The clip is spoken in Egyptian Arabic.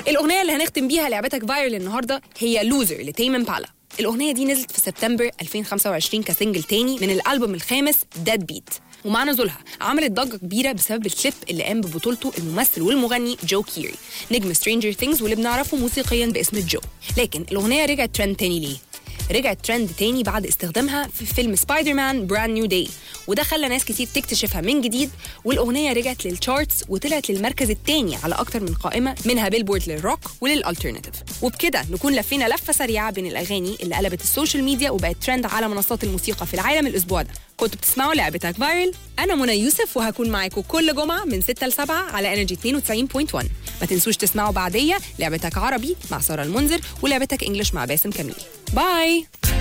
الاغنيه اللي هنختم بيها لعبتك فايرل النهارده هي لوزر لتيم امبالا الاغنيه دي نزلت في سبتمبر 2025 كسنجل تاني من الالبوم الخامس ديد بيت ومع نزولها عملت ضجه كبيره بسبب الكليب اللي قام ببطولته الممثل والمغني جو كيري نجم سترينجر ثينجز واللي بنعرفه موسيقيا باسم جو لكن الاغنيه رجعت ترند تاني ليه رجعت ترند تاني بعد استخدامها في فيلم سبايدر مان براند نيو داي وده خلى ناس كتير تكتشفها من جديد والاغنيه رجعت للتشارتس وطلعت للمركز الثاني على اكتر من قائمه منها بيلبورد للروك وللالترناتيف وبكده نكون لفينا لفه سريعه بين الاغاني اللي قلبت السوشيال ميديا وبقت ترند على منصات الموسيقى في العالم الاسبوع ده كنتوا بتسمعوا لعبتك فايرل انا منى يوسف وهكون معاكم كل جمعه من 6 ل 7 على انرجي 92.1 ما تنسوش تسمعوا بعديه لعبتك عربي مع ساره المنذر ولعبتك انجلش مع باسم كميل باي